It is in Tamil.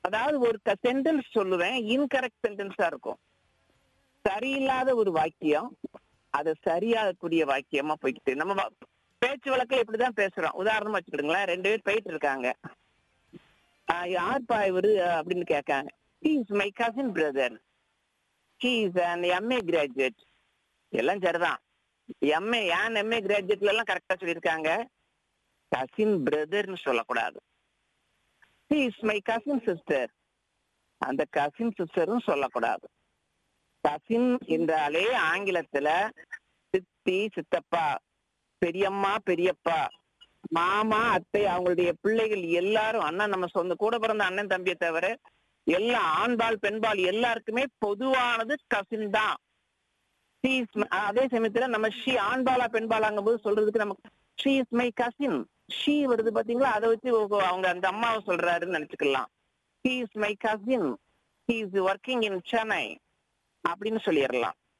அதாவது ஒரு சென்டென்ஸ் சொல்லுவேன் இன்கரெக்ட் சென்டென்ஸா இருக்கும் சரியில்லாத ஒரு வாக்கியம் அது சரியாகக்கூடிய வாக்கியமா போய்கிட்டு நம்ம வ- பேச்சு வழக்கில் இப்படிதான் பேசுறோம் உதாரணமா வச்சுக்கிடுங்களேன் ரெண்டு பேர் போயிட்டு இருக்காங்க ஆஹ் யார்ப்பா இவரு அப்படின்னு கேட்காங்க he is my cousin brother he is an MA graduate எல்லாம் சரிதான் எம்ஏ ஏன் எம்ஏ கிராஜுவேட்ல எல்லாம் கரெக்டா சொல்லியிருக்காங்க கசின் பிரதர்னு சொல்லக்கூடாது he is my cousin sister அந்த கசின் சிஸ்டரும் சொல்லக்கூடாது கசின் என்றாலே ஆங்கிலத்துல சித்தி சித்தப்பா பெரியம்மா பெரியப்பா மாமா அத்தை அவங்களுடைய பிள்ளைகள் எல்லாரும் அண்ணன் நம்ம சொந்த கூட பிறந்த அண்ணன் தம்பியை தவிர எல்லா ஆண்பால் பெண்பால் எல்லாருக்குமே பொதுவானது கசின் தான் She is my- அதே சமயத்துல நம்ம ஷீ ஆண்பாலா பெண்பாலாங்கும் போது சொல்றதுக்கு நமக்கு she is my cousin she வருது பாத்தீங்களா அதை வச்சு ஓ- அவங்க அந்த அம்மாவை சொல்றாருன்னு நினைச்சுக்கலாம் he is my cousin he is working in Chennai அப்படின்னு சொல்லிடலாம்